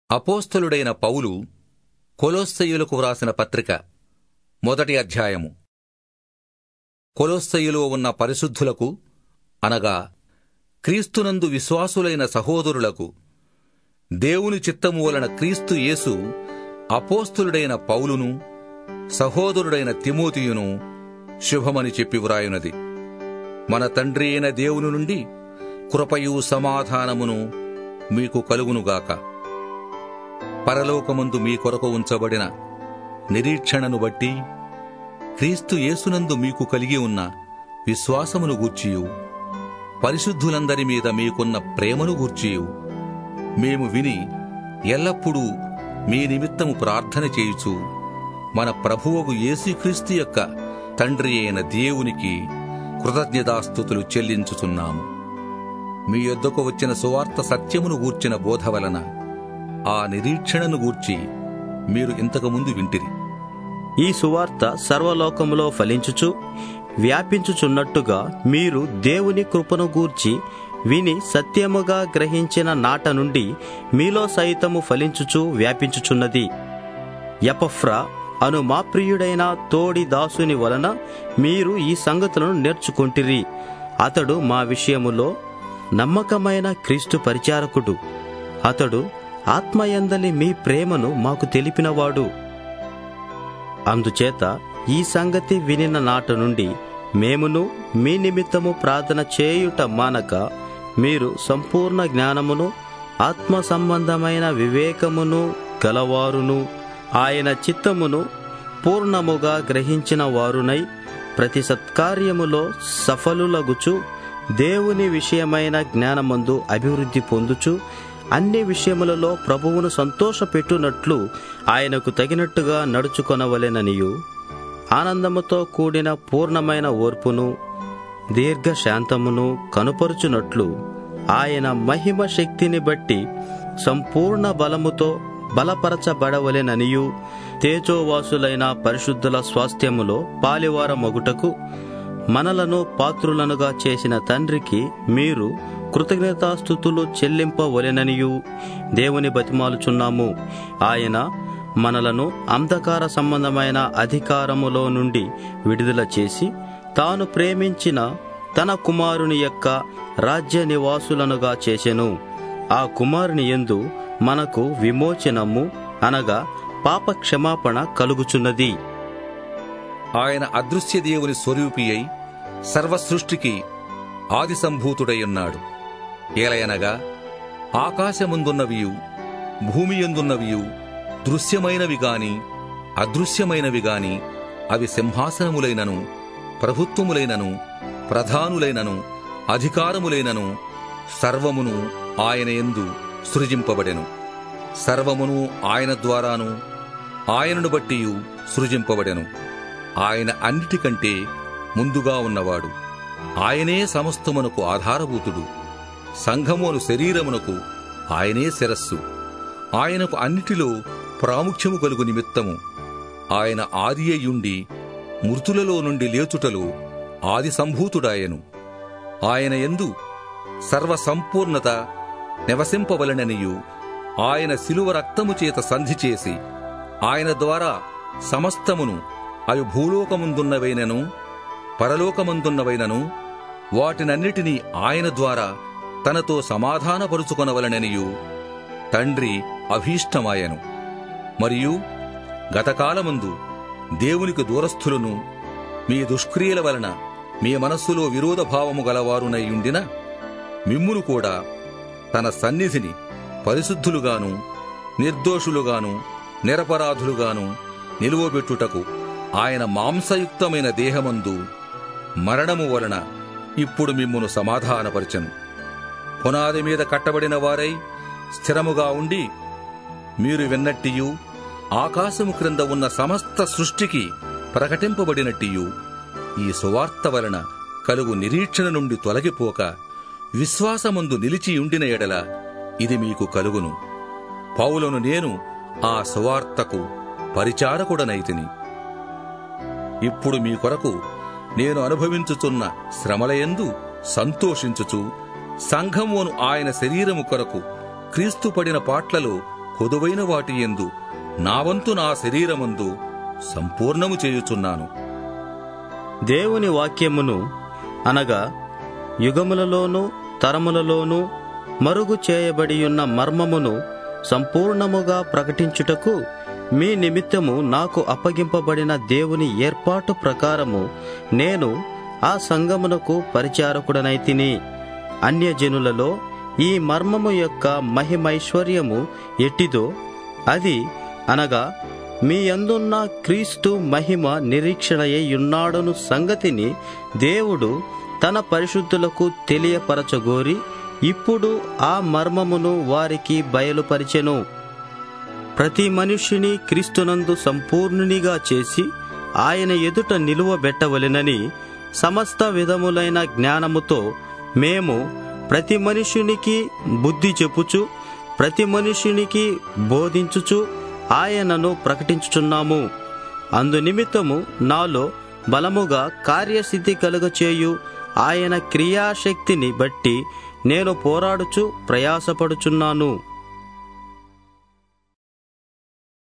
అపోస్తలుడైన పౌలు కొలోస్సయులకు వ్రాసిన పత్రిక మొదటి అధ్యాయము కొలోస్సయులో ఉన్న పరిశుద్ధులకు అనగా క్రీస్తునందు విశ్వాసులైన సహోదరులకు దేవుని చిత్తము వలన క్రీస్తు యేసు అపోస్తలుడైన పౌలును సహోదరుడైన తిమోతియును శుభమని చెప్పి వ్రాయునది మన తండ్రి అయిన దేవుని నుండి కృపయు సమాధానమును మీకు కలుగునుగాక పరలోకమందు మీ కొరకు ఉంచబడిన నిరీక్షణను బట్టి క్రీస్తు యేసునందు మీకు కలిగి ఉన్న విశ్వాసమును గూర్చియు పరిశుద్ధులందరి మీద మీకున్న ప్రేమను గూర్చియు మేము విని ఎల్లప్పుడూ మీ నిమిత్తము ప్రార్థన చేయుచు మన ప్రభువగు యేసుక్రీస్తు యొక్క తండ్రి అయిన దేవునికి కృతజ్ఞతాస్థుతులు చెల్లించుచున్నాము మీ యొద్దకు వచ్చిన సువార్త సత్యమును గూర్చిన బోధ వలన ఆ నిరీక్షణను గూర్చి మీరు ఇంతకుముందు వింటిరి ఈ సువార్త సర్వలోకములో ఫలించుచు వ్యాపించుచున్నట్టుగా మీరు దేవుని కృపను గూర్చి విని సత్యముగా గ్రహించిన నాట నుండి మీలో సైతము ఫలించుచు వ్యాపించుచున్నది యపఫ్రా అను మా ప్రియుడైన తోడి దాసుని వలన మీరు ఈ సంగతులను నేర్చుకుంటిరి అతడు మా విషయములో నమ్మకమైన క్రీస్తు పరిచారకుడు అతడు ఆత్మయందలి మీ ప్రేమను మాకు తెలిపినవాడు అందుచేత ఈ సంగతి వినిన నాట నుండి మేమును మీ నిమిత్తము ప్రార్థన చేయుట మానక మీరు సంపూర్ణ జ్ఞానమును ఆత్మ సంబంధమైన వివేకమును గలవారును ఆయన చిత్తమును పూర్ణముగా గ్రహించిన వారునై ప్రతి సత్కార్యములో సఫలులగుచు దేవుని విషయమైన జ్ఞానమందు అభివృద్ధి పొందుచు అన్ని విషయములలో ప్రభువును సంతోషపెట్టునట్లు ఆయనకు తగినట్టుగా నడుచుకొనవలెననియు ఆనందముతో కూడిన పూర్ణమైన ఓర్పును దీర్ఘశాంతమును కనుపరుచునట్లు ఆయన మహిమ శక్తిని బట్టి సంపూర్ణ బలముతో బలపరచబడవలెననియు తేజోవాసులైన పరిశుద్ధుల స్వాస్థ్యములో పాలివార మగుటకు మనలను పాత్రులనుగా చేసిన తండ్రికి మీరు కృతజ్ఞతాస్థుతులు చెల్లింపవలెననియు దేవుని బతిమాలుచున్నాము ఆయన మనలను అంధకార సంబంధమైన అధికారములో నుండి విడుదల చేసి తాను ప్రేమించిన తన కుమారుని యొక్క రాజ్య నివాసులనుగా చేసెను ఆ కుమారుని యందు మనకు విమోచనము అనగా పాప క్షమాపణ కలుగుచున్నది ఆయన అదృశ్య దేవుని స్వరూపి అయి సర్వసృష్టికి ఆది సంభూతుడై ఏలయనగా ఆకాశముందున్నవియు భూమి ఎందున్నవియు దృశ్యమైనవి గాని అదృశ్యమైనవి గాని అవి సింహాసనములైనను ప్రభుత్వములైనను ప్రధానులైనను అధికారములైనను సర్వమును ఆయన ఎందు సృజింపబడెను సర్వమును ఆయన ద్వారాను ఆయనను బట్టియు సృజింపబడెను ఆయన అన్నిటికంటే ముందుగా ఉన్నవాడు ఆయనే సమస్తమునకు ఆధారభూతుడు సంఘమును శరీరమునకు ఆయనే శిరస్సు ఆయనకు అన్నిటిలో ప్రాముఖ్యము కలుగు నిమిత్తము ఆయన ఆది అయ్యుండి మృతులలో నుండి లేచుటలో ఆది సంభూతుడాయను ఆయన ఎందు సర్వసంపూర్ణత నివసింపవలననియు ఆయన శిలువ రక్తము చేత సంధి చేసి ఆయన ద్వారా సమస్తమును అవి భూలోకముందున్నవైనను పరలోకమందున్నవైనను వాటినన్నిటినీ ఆయన ద్వారా తనతో సమాధానపరుచుకొనవలననియు తండ్రి అభీష్టమాయను మరియు గతకాలమందు దేవునికి దూరస్థులను మీ దుష్క్రియల వలన మీ మనస్సులో విరోధ భావము గలవారునయ్యుండిన మిమ్మును కూడా తన సన్నిధిని పరిశుద్ధులుగాను నిర్దోషులుగాను నిరపరాధులుగాను నిలువబెట్టుటకు ఆయన మాంసయుక్తమైన దేహమందు మరణము వలన ఇప్పుడు మిమ్మును సమాధానపరచను పునాది మీద కట్టబడిన వారై స్థిరముగా ఉండి మీరు విన్నట్టియు ఆకాశము క్రింద ఉన్న సమస్త సృష్టికి ప్రకటింపబడినట్టియు ఈ సువార్త వలన కలుగు నిరీక్షణ నుండి తొలగిపోక విశ్వాసమందు నిలిచి ఉండిన ఎడల ఇది మీకు కలుగును పౌలను నేను ఆ సువార్తకు పరిచారకుడనైతిని ఇప్పుడు మీ కొరకు నేను అనుభవించుచున్న శ్రమలయందు సంతోషించుచు సంఘమును ఆయన శరీరము కొరకు క్రీస్తు పడిన పాట్లలో కొదువైన వాటి ఎందు నా వంతు నా శరీరమందు సంపూర్ణము చేయుచున్నాను దేవుని వాక్యమును అనగా యుగములలోనూ తరములలోనూ మరుగు చేయబడియున్న మర్మమును సంపూర్ణముగా ప్రకటించుటకు మీ నిమిత్తము నాకు అప్పగింపబడిన దేవుని ఏర్పాటు ప్రకారము నేను ఆ సంగమునకు పరిచారకుడనైతిని అన్యజనులలో ఈ మర్మము యొక్క మహిమైశ్వర్యము ఎట్టిదో అది అనగా మీ అందున్న క్రీస్తు మహిమ నిరీక్షణయ్యున్నాడను సంగతిని దేవుడు తన పరిశుద్ధులకు తెలియపరచగోరి ఇప్పుడు ఆ మర్మమును వారికి బయలుపరిచెను ప్రతి మనుష్యుని క్రీస్తునందు సంపూర్ణునిగా చేసి ఆయన ఎదుట నిలువబెట్టవలెనని సమస్త విధములైన జ్ఞానముతో మేము ప్రతి మనుష్యునికి బుద్ధి చెప్పుచు ప్రతి మనుష్యునికి బోధించుచు ఆయనను ప్రకటించుచున్నాము అందు నిమిత్తము నాలో బలముగా కార్యసిద్ధి కలుగచేయు ఆయన క్రియాశక్తిని బట్టి నేను పోరాడుచు ప్రయాసపడుచున్నాను